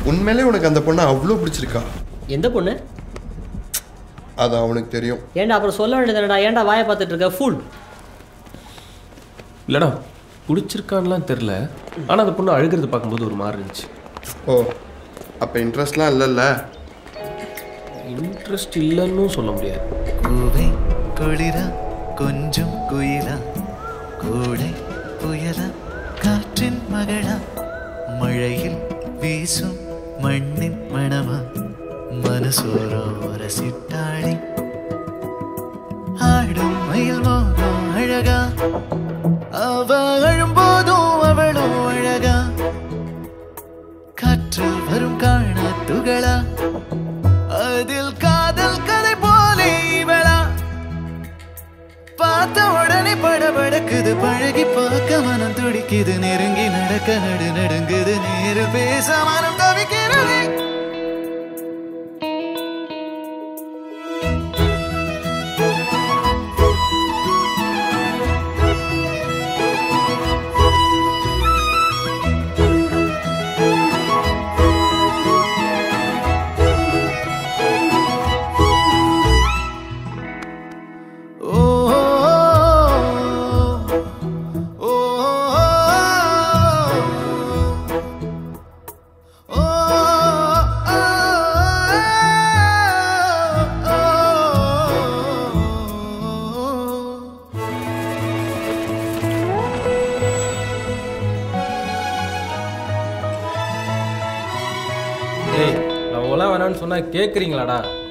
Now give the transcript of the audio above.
உண்மையிலே உனக்கு அந்த பொண்ணை அவ்வளோ பிடிச்சிருக்கா எந்த பொண்ணு அது அவனுக்கு தெரியும் ஏன்டா அப்புறம் சொல்ல வேண்டியதுடா ஏன்டா வாயை பார்த்துட்டு இருக்க ஃபுல் இல்லடா பிடிச்சிருக்கான்லாம் தெரில ஆனால் அந்த பொண்ணு அழுகிறது பார்க்கும்போது ஒரு மாதிரி இருந்துச்சு ஓ அப்போ இன்ட்ரெஸ்ட்லாம் இல்லைல்ல இன்ட்ரெஸ்ட் இல்லைன்னு சொல்ல முடியாது கூவை குளிரா கொஞ்சம் குயிலா கூடை புயலா காற்றின் மகளா மழையில் வீசும் மண்ணின் மணமா மனசோரோர சிட்டாளி ஆடும் மயில் மோகம் அழகா அவ அழும்போதும் அவளும் அழகா காற்றில் வரும் காண துகளா அதில் காதல் கதை போலே இவளா பார்த்த உடனே படபடக்குது பழகி பார்க்க மனம் துடிக்குது நெருங்கி நடக்க நடு நடுங்குது நேரு பேச மனம் தவிக்கிறது ஓ ஓ ஏய் லவ்லாம் வேணாம்னு சொன்னா கேட்குறீங்களாடா